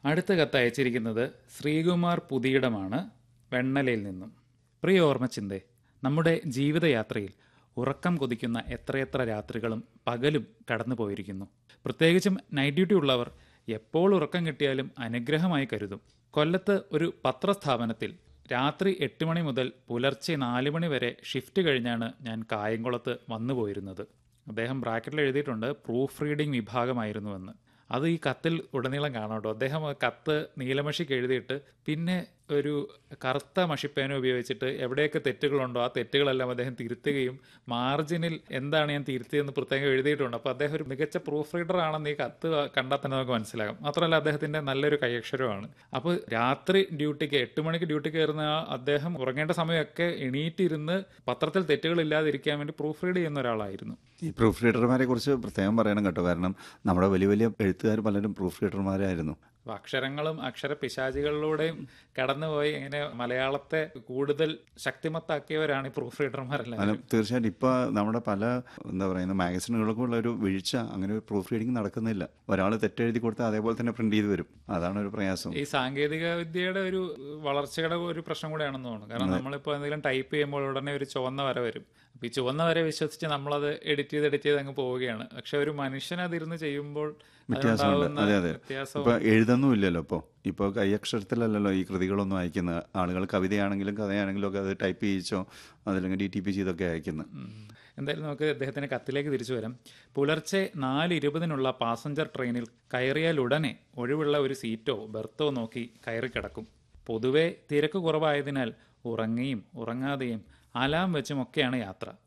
അടുത്ത കത്ത് അയച്ചിരിക്കുന്നത് ശ്രീകുമാർ പുതിയിടമാണ് വെണ്ണലയിൽ നിന്നും പ്രിയ ഓർമ്മച്ചിന്തേ നമ്മുടെ ജീവിതയാത്രയിൽ ഉറക്കം കൊതിക്കുന്ന എത്രയെത്ര രാത്രികളും പകലും കടന്നു പോയിരിക്കുന്നു പ്രത്യേകിച്ചും നൈറ്റ് ഡ്യൂട്ടി ഉള്ളവർ എപ്പോൾ ഉറക്കം കിട്ടിയാലും അനുഗ്രഹമായി കരുതും കൊല്ലത്ത് ഒരു പത്രസ്ഥാപനത്തിൽ രാത്രി എട്ട് മണി മുതൽ പുലർച്ചെ നാല് മണി വരെ ഷിഫ്റ്റ് കഴിഞ്ഞാണ് ഞാൻ കായംകുളത്ത് വന്നു പോയിരുന്നത് അദ്ദേഹം ബ്രാക്കറ്റിൽ എഴുതിയിട്ടുണ്ട് പ്രൂഫ് റീഡിംഗ് വിഭാഗമായിരുന്നുവെന്ന് അത് ഈ കത്തിൽ ഉടനീളം കാണാം കേട്ടോ അദ്ദേഹം ആ കത്ത് നീലമഷിക്ക് എഴുതിയിട്ട് പിന്നെ ഒരു കറുത്ത മഷിപ്പേന ഉപയോഗിച്ചിട്ട് എവിടെയൊക്കെ തെറ്റുകളുണ്ടോ ആ തെറ്റുകളെല്ലാം അദ്ദേഹം തിരുത്തുകയും മാർജിനിൽ എന്താണ് ഞാൻ തിരുത്തിയെന്ന് പ്രത്യേകം എഴുതിയിട്ടുണ്ട് അപ്പോൾ അദ്ദേഹം ഒരു മികച്ച പ്രൂഫ് റീഡർ ആണെന്ന് ഈ കത്ത് കണ്ടാൽ തന്നെ നമുക്ക് മനസ്സിലാകും മാത്രമല്ല അദ്ദേഹത്തിന്റെ നല്ലൊരു കൈയക്ഷരമാണ് അപ്പോൾ രാത്രി ഡ്യൂട്ടിക്ക് എട്ട് മണിക്ക് ഡ്യൂട്ടി കയറുന്ന ആ അദ്ദേഹം ഉറങ്ങേണ്ട സമയമൊക്കെ എണീറ്റിരുന്ന് പത്രത്തിൽ തെറ്റുകളില്ലാതിരിക്കാൻ വേണ്ടി പ്രൂഫ് റീഡ് ചെയ്യുന്ന ഒരാളായിരുന്നു ഈ പ്രൂഫ് റീഡർമാരെ കുറിച്ച് പ്രത്യേകം പറയണം കേട്ടോ കാരണം നമ്മുടെ വലിയ വലിയ എഴുത്തുകാർ പലരും പ്രൂഫ് റീഡർമാരായിരുന്നു അപ്പൊ അക്ഷരങ്ങളും അക്ഷര പിശാചികളിലൂടെയും കടന്നുപോയി ഇങ്ങനെ മലയാളത്തെ കൂടുതൽ ശക്തിമത്താക്കിയവരാണ് ഈ പ്രൂഫ് റീഡർമാരെല്ലാം അല്ല തീർച്ചയായിട്ടും ഇപ്പോൾ നമ്മുടെ പല എന്താ പറയുന്ന മാഗസിനുകൾക്കും ഉള്ള ഒരു വീഴ്ച അങ്ങനെ ഒരു പ്രൂഫ് റീഡിംഗ് നടക്കുന്നില്ല ഒരാൾ തെറ്റെഴുതി കൊടുത്താൽ അതേപോലെ തന്നെ പ്രിന്റ് ചെയ്ത് വരും അതാണ് ഒരു പ്രയാസം ഈ സാങ്കേതിക വിദ്യയുടെ ഒരു വളർച്ചയുടെ ഒരു പ്രശ്നം കൂടെയാണെന്ന് തോന്നുന്നു കാരണം നമ്മളിപ്പോൾ എന്തെങ്കിലും ടൈപ്പ് ചെയ്യുമ്പോൾ ഉടനെ ഒരു ചുവന്ന വര വരും അപ്പൊ ഈ ചുവന്ന വര വിശ്വസിച്ച് നമ്മളത് എഡിറ്റ് ചെയ്ത് എഡിറ്റ് ചെയ്ത് അങ്ങ് പോവുകയാണ് പക്ഷെ ഒരു മനുഷ്യൻ അതിരുന്ന് ചെയ്യുമ്പോൾ വ്യത്യാസമുണ്ട് അതിനുണ്ടാവുന്ന അതെ അതെ വ്യത്യാസം ഇപ്പൊ എഴുതൊന്നും ഇല്ലല്ലോ ഇപ്പോൾ ഇപ്പോൾ കൈയക്ഷരത്തിലല്ലല്ലോ ഈ കൃതികളൊന്നും അയക്കുന്നത് ആളുകൾ കവിതയാണെങ്കിലും കഥയാണെങ്കിലും ഒക്കെ അത് ടൈപ്പ് ചെയ്യിച്ചോ അതല്ലെങ്കിൽ ഡി ടി പി ചെയ്തൊക്കെ അയക്കുന്നത് ഉം. എന്തായാലും നമുക്ക് അദ്ദേഹത്തിന്റെ കത്തിലേക്ക് തിരിച്ചു വരാം പുലർച്ചെ നാല് ഇരുപതിനുള്ള പാസഞ്ചർ ട്രെയിനിൽ കയറിയാൽ ഉടനെ ഒഴിവുള്ള ഒരു സീറ്റോ ബെർത്തോ നോക്കി കയറി കിടക്കും പൊതുവെ തിരക്ക് കുറവായതിനാൽ ഉറങ്ങിയും ഉറങ്ങാതെയും അലാം വെച്ചുമൊക്കെയാണ് യാത്ര